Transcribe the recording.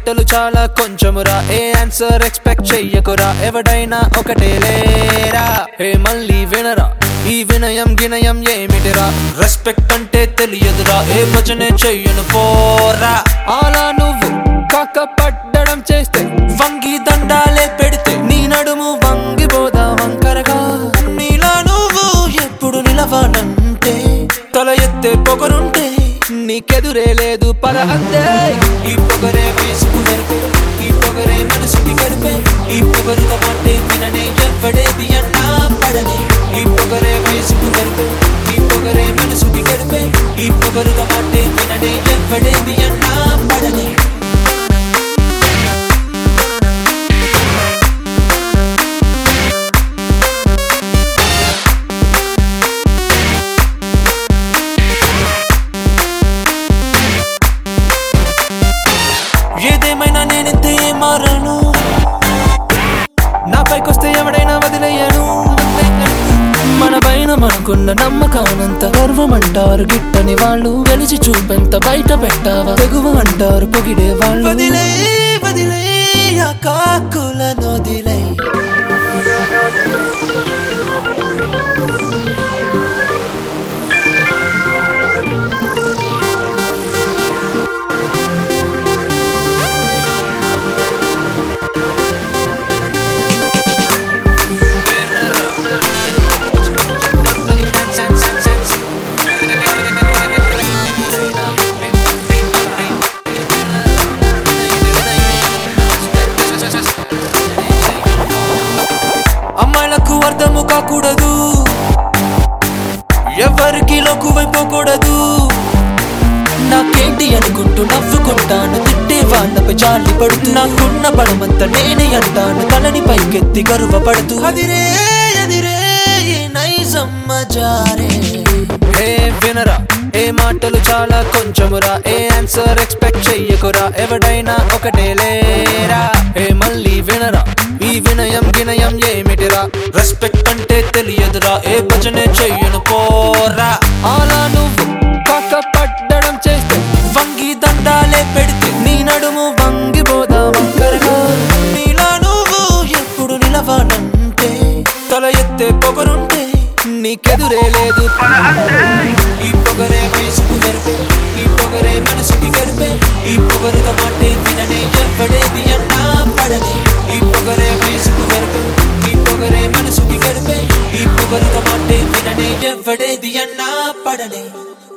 మాటలు చాలా కొంచెమురా ఏ answer expect చెయ్యకురా ఎవడైనా ఒకటే లేరా ఏ మళ్ళీ వినరా ఈ వినయం గినయం ఏమిటిరా రెస్పెక్ట్ అంటే తెలియదురా ఏ భజనే చెయ్యను పోరా అలా నువ్వు కాక పడ్డడం చేస్తే వంగి దండాలే పెడితే నీ నడుము వంగిపోదా వంకరగా నీలా నువ్వు ఎప్పుడు నిలవాలంటే తల ఎత్తే పొగరుంటే నీకెదురే లేదు పద అంతే ఈ పొగరే వయసుకు గరిపే ఈ పొగరే మనసుకి గరిపే ఈ పొగరుగా మాటే విననే ఎవ్వడేది అన్నా పడనే ఈ పొగరే వయసుకు గరిపే ఈ పొగరే మనసుకి గరిపే ఈ పొగరుగా మాటే విననే ఎవ్వడేది అన్నా పడనే ఏదేమైనా నేనెంతే మారను నా పైకొస్తే ఎవడైనా వదిలేయను మన పైన మనకున్న నమ్మకానంత గర్వం అంటారు గిట్టని వాళ్ళు గెలిచి చూపెంత బయట పెట్టావా తెగువ అంటారు పొగిడే వాళ్ళు వదిలే వదిలే ఆ కాకుల నొదిలే అమ్మాయిలకు అర్థము కాకూడదు ఎవరికి లోకువైపోకూడదు నాకేంటి అనుకుంటూ నవ్వుకుంటాను తిట్టే వాళ్ళపై జాలి పడుతూ నాకున్న బలమంతా నేనే అంటాను తలని పైకెత్తి గర్వపడుతూ అదిరే అదిరే ఈ నైజమ్మ జారే ఏ వినరా ఏ మాటలు చాలా కొంచెమురా ఏ ఆన్సర్ ఎక్స్పెక్ట్ చెయ్యకురా ఎవడైనా ఒకటే లేరా ఏ మళ్ళీ వినరా ఈ వినయం గినయం ఏమిటిరా రెస్పెక్ట్ అంటే తెలియదురా ఏ భజనే చెయ్యను పోరా అలా నువ్వు కాక పడ్డడం చేస్తే వంగి దండాలే పెడితే నీ నడుము వంగిపోదా వంకరగా నీలా నువ్వు ఎప్పుడు నిలవాలంటే తల ఎత్తే పొగరుంటే నీకెదురే లేదు ఈ పొగరే వయసుకు గరిపే ఈ పొగరే మనసుకి గరిపే ఈ పొగరుగా మాటే విననే ఎవ్వడేది అన్నా పడనే ఈ పొగరే వయసుకు గరిపే ఈ పొగరే మనసుకి గరిపే ఈ పొగరుగా మాటే విననే ఎవ్వడేది అన్నా పడనే